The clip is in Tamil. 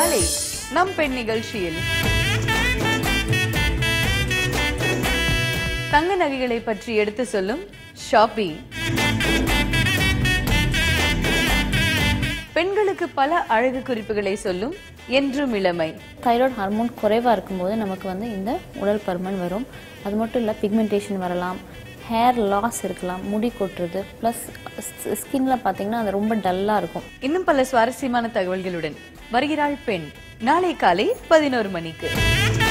காலை நம் பெண் நிகழ்ச்சியில் தங்க நகைகளை பற்றி எடுத்து சொல்லும் ஷாப்பி பெண்களுக்கு பல அழகு குறிப்புகளை சொல்லும் என்றும் இளமை தைராய்டு ஹார்மோன் குறைவாக இருக்கும்போது நமக்கு வந்து இந்த உடல் பருமன் வரும் அது மட்டும் இல்லை பிக்மெண்டேஷன் வரலாம் ஹேர் லாஸ் இருக்கலாம் முடி கொட்டுறது ப்ளஸ் ஸ்கின்ல பார்த்தீங்கன்னா அது ரொம்ப டல்லாக இருக்கும் இன்னும் பல சுவாரஸ்யமான தகவல்களுடன் வருகிறாள் பெண் நாளை காலை பதினோரு மணிக்கு